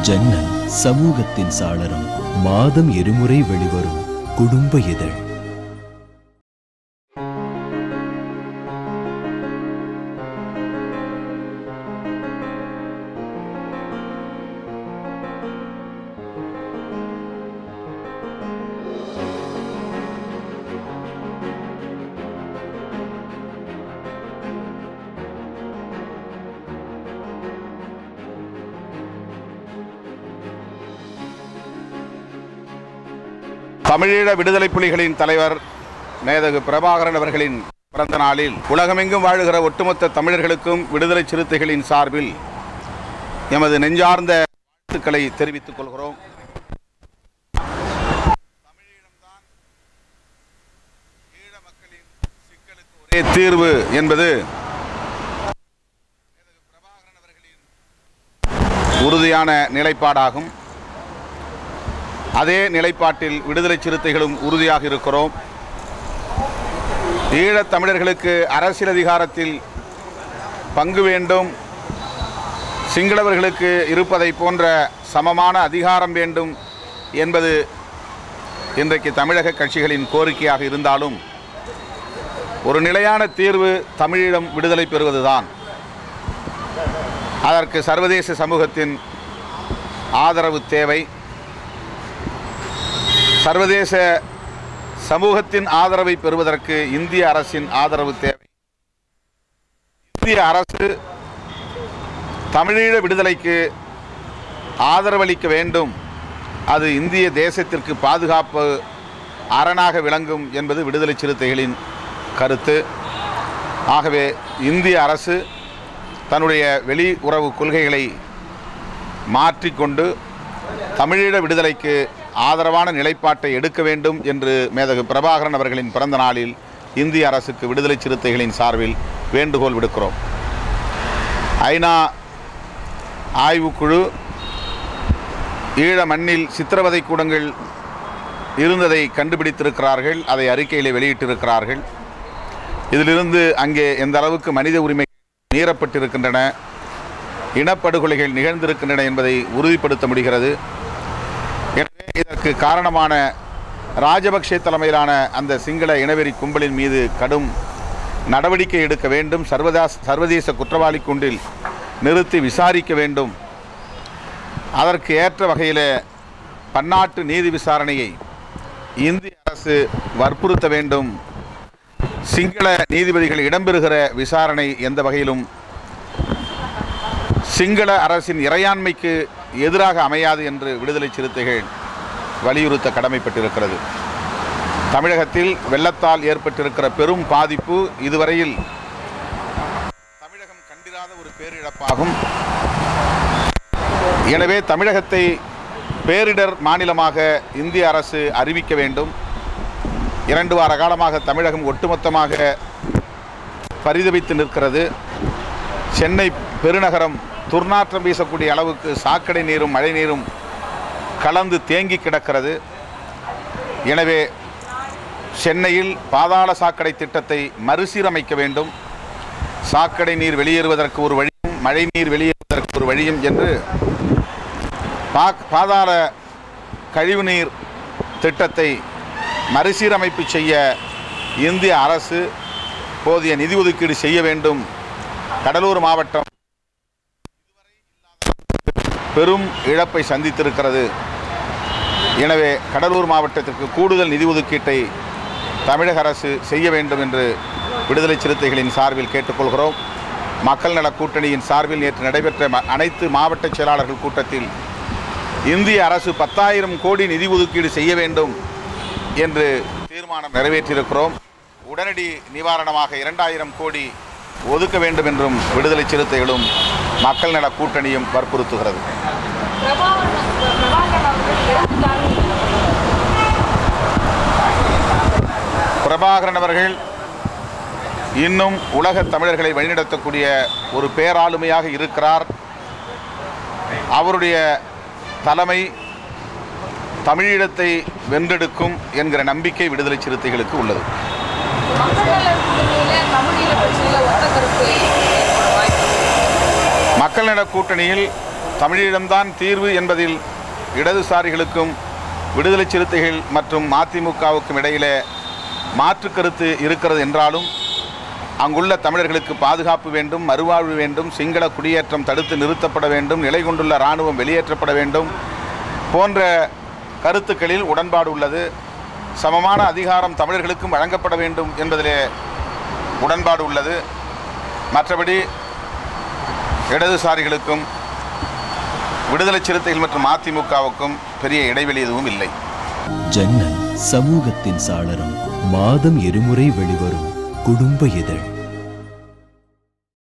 ஜன்னல் சமூகத்தின் சாளரம் மாதம் இருமுறை வெளிவரும் குடும்ப இதழ் தமிழீழ விடுதலை புலிகளின் தலைவர் மேதகு பிரபாகரன் அவர்களின் பிறந்த நாளில் உலகமெங்கும் வாழுகிற ஒட்டுமொத்த தமிழர்களுக்கும் விடுதலை சிறுத்தைகளின் சார்பில் எமது நெஞ்சார்ந்த வாழ்த்துக்களை தெரிவித்துக் கொள்கிறோம் ஒரே தீர்வு என்பது உறுதியான நிலைப்பாடாகும் அதே நிலைப்பாட்டில் விடுதலை சிறுத்தைகளும் உறுதியாக இருக்கிறோம் ஈழத் தமிழர்களுக்கு அரசியல் அதிகாரத்தில் பங்கு வேண்டும் சிங்களவர்களுக்கு இருப்பதை போன்ற சமமான அதிகாரம் வேண்டும் என்பது இன்றைக்கு தமிழக கட்சிகளின் கோரிக்கையாக இருந்தாலும் ஒரு நிலையான தீர்வு தமிழீழம் விடுதலை பெறுவதுதான் அதற்கு சர்வதேச சமூகத்தின் ஆதரவு தேவை சர்வதேச சமூகத்தின் ஆதரவை பெறுவதற்கு இந்திய அரசின் ஆதரவு தேவை இந்திய அரசு தமிழீழ விடுதலைக்கு ஆதரவளிக்க வேண்டும் அது இந்திய தேசத்திற்கு பாதுகாப்பு அரணாக விளங்கும் என்பது விடுதலை சிறுத்தைகளின் கருத்து ஆகவே இந்திய அரசு தன்னுடைய வெளி உறவு கொள்கைகளை மாற்றிக்கொண்டு தமிழீழ விடுதலைக்கு ஆதரவான நிலைப்பாட்டை எடுக்க வேண்டும் என்று மேதகு பிரபாகரன் அவர்களின் பிறந்த நாளில் இந்திய அரசுக்கு விடுதலை சிறுத்தைகளின் சார்பில் வேண்டுகோள் விடுக்கிறோம் ஐநா ஆய்வுக்குழு ஈழ மண்ணில் சித்திரவதை கூடங்கள் இருந்ததை கண்டுபிடித்திருக்கிறார்கள் அதை அறிக்கையிலே வெளியிட்டிருக்கிறார்கள் இதிலிருந்து அங்கே எந்த அளவுக்கு மனித உரிமை மீறப்பட்டிருக்கின்றன இனப்படுகொலைகள் நிகழ்ந்திருக்கின்றன என்பதை உறுதிப்படுத்த முடிகிறது எனவே இதற்கு காரணமான ராஜபக்சே தலைமையிலான அந்த சிங்கள இனவெறி கும்பலின் மீது கடும் நடவடிக்கை எடுக்க வேண்டும் சர்வதாஸ் சர்வதேச குற்றவாளி குண்டில் நிறுத்தி விசாரிக்க வேண்டும் அதற்கு ஏற்ற வகையில் பன்னாட்டு நீதி விசாரணையை இந்திய அரசு வற்புறுத்த வேண்டும் சிங்கள நீதிபதிகள் இடம்பெறுகிற விசாரணை எந்த வகையிலும் சிங்கள அரசின் இறையாண்மைக்கு எதிராக அமையாது என்று விடுதலை சிறுத்தைகள் வலியுறுத்த கடமைப்பட்டிருக்கிறது தமிழகத்தில் வெள்ளத்தால் ஏற்பட்டிருக்கிற பெரும் பாதிப்பு இதுவரையில் தமிழகம் கண்டிராத ஒரு பேரிழப்பாகும் எனவே தமிழகத்தை பேரிடர் மாநிலமாக இந்திய அரசு அறிவிக்க வேண்டும் இரண்டு வார காலமாக தமிழகம் ஒட்டுமொத்தமாக பரிதவித்து நிற்கிறது சென்னை பெருநகரம் துர்நாற்றம் வீசக்கூடிய அளவுக்கு சாக்கடை நீரும் மழை நீரும் கலந்து தேங்கி கிடக்கிறது எனவே சென்னையில் பாதாள சாக்கடை திட்டத்தை மறுசீரமைக்க வேண்டும் சாக்கடை நீர் வெளியேறுவதற்கு ஒரு வழியும் மழை நீர் வெளியேறுவதற்கு ஒரு வழியும் என்று பா பாதாள கழிவுநீர் திட்டத்தை மறுசீரமைப்பு செய்ய இந்திய அரசு போதிய நிதி ஒதுக்கீடு செய்ய வேண்டும் கடலூர் மாவட்டம் பெரும் இழப்பை சந்தித்திருக்கிறது எனவே கடலூர் மாவட்டத்திற்கு கூடுதல் நிதி ஒதுக்கீட்டை தமிழக அரசு செய்ய வேண்டும் என்று விடுதலை சிறுத்தைகளின் சார்பில் கேட்டுக்கொள்கிறோம் மக்கள் நல கூட்டணியின் சார்பில் நேற்று நடைபெற்ற ம- அனைத்து மாவட்ட செயலாளர்கள் கூட்டத்தில் இந்திய அரசு பத்தாயிரம் கோடி நிதி ஒதுக்கீடு செய்ய வேண்டும் என்று தீர்மானம் நிறைவேற்றியிருக்கிறோம் உடனடி நிவாரணமாக இரண்டாயிரம் கோடி ஒதுக்க வேண்டும் என்றும் விடுதலை சிறுத்தைகளும் மக்கள் நல கூட்டணியும் வற்புறுத்துகிறது பிரபாகரன் பிரபாகரன் அவர்கள் இறந்துட்டாங்க பிரபாகரன் அவர்கள் இன்னும் உலக தமிழர்களை வழிநடத்தக்கூடிய ஒரு பேராளுமையாக இருக்கிறார் அவருடைய தலைமை தமிழீழத்தை வென்றெடுக்கும் என்கிற நம்பிக்கை விடுதலை சிறுத்தைகளுக்கு உள்ளது மக்கள் நல கூட்டணியில தமிழீழ பிரச்சனையில ஒத்த கருத்து ஏற்பட வாய்ப்பு மக்கள் நல கூட்டணியில் தமிழீழம்தான் தீர்வு என்பதில் இடதுசாரிகளுக்கும் விடுதலை சிறுத்தைகள் மற்றும் மதிமுகவுக்கும் இடையிலே மாற்று கருத்து இருக்கிறது என்றாலும் அங்குள்ள தமிழர்களுக்கு பாதுகாப்பு வேண்டும் மறுவாழ்வு வேண்டும் சிங்கள குடியேற்றம் தடுத்து நிறுத்தப்பட வேண்டும் நிலை கொண்டுள்ள இராணுவம் வெளியேற்றப்பட வேண்டும் போன்ற கருத்துக்களில் உடன்பாடு உள்ளது சமமான அதிகாரம் தமிழர்களுக்கும் வழங்கப்பட வேண்டும் என்பதிலே உடன்பாடு உள்ளது மற்றபடி இடதுசாரிகளுக்கும் விடுதலை சிறுத்தைகள் மற்றும் மதிமுகவுக்கும் பெரிய இடைவெளி எதுவும் இல்லை ஜன்னல் சமூகத்தின் சாளரம் மாதம் இருமுறை வெளிவரும் குடும்ப இதழ்